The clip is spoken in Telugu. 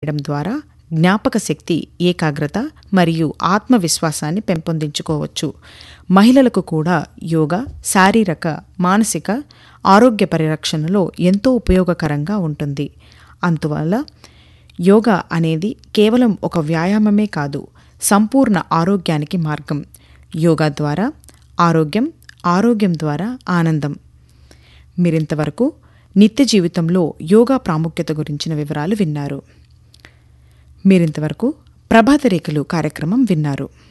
చేయడం ద్వారా జ్ఞాపక శక్తి ఏకాగ్రత మరియు ఆత్మవిశ్వాసాన్ని పెంపొందించుకోవచ్చు మహిళలకు కూడా యోగా శారీరక మానసిక ఆరోగ్య పరిరక్షణలో ఎంతో ఉపయోగకరంగా ఉంటుంది అందువల్ల యోగా అనేది కేవలం ఒక వ్యాయామమే కాదు సంపూర్ణ ఆరోగ్యానికి మార్గం యోగా ద్వారా ఆరోగ్యం ఆరోగ్యం ద్వారా ఆనందం మీరింతవరకు నిత్య జీవితంలో యోగా ప్రాముఖ్యత గురించిన వివరాలు విన్నారు మీరింతవరకు ప్రభాత రేఖలు కార్యక్రమం విన్నారు